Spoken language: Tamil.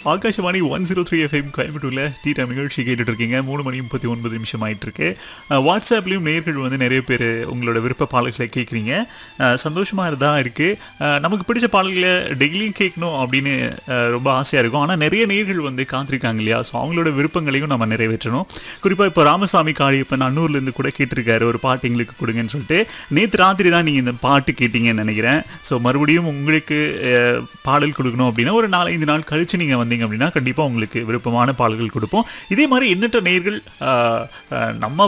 Akashvani one zero three FM கோயம்புத்தூரில் டீ டைம் நிகழ்ச்சி கேட்டுட்டு இருக்கீங்க மூணு மணி முப்பத்தி ஒன்பது நிமிஷம் ஆயிட்டு இருக்கு அஹ், வாட்ஸ்அப்லேயும் நேர்கள் வந்து நிறைய பேர் உங்களோட விருப்ப பாடல்களை கேட்குறீங்க சந்தோஷமாக தான் இருக்குது நமக்கு பிடிச்ச பாடல்களை டெய்லியும் கேட்கணும் அப்படின்னு அஹ், ரொம்ப ஆசையாக இருக்கும் ஆனால் நிறைய நேர்கள் வந்து காத்திருக்காங்க இல்லையா ஸோ அவங்களோட விருப்பங்களையும் நம்ம நிறைவேற்றணும் குறிப்பாக இப்போ ராமசாமி காளியப்பன் அன்னூர்லேருந்து கூட கேட்டிருக்காரு ஒரு பாட்டு எங்களுக்கு கொடுங்கன்னு சொல்லிட்டு நேற்று ராத்திரி தான் நீங்கள் இந்த பாட்டு கேட்டீங்கன்னு நினைக்கிறேன் ஸோ மறுபடியும் உங்களுக்கு அஹ், பாடல் கொடுக்கணும் அப்படின்னா ஒரு நாலஞ்சு நாள் கழிச்சு நீங்கள் வந்தீங்க அப்படின்னா கண்டிப்பாக உங்களுக்கு விருப்பமான பாடல்கள் கொடுப்போம் இதே மாதிரி எண்ணற்ற நேர்கள் அஹ், அஹ், நம்ம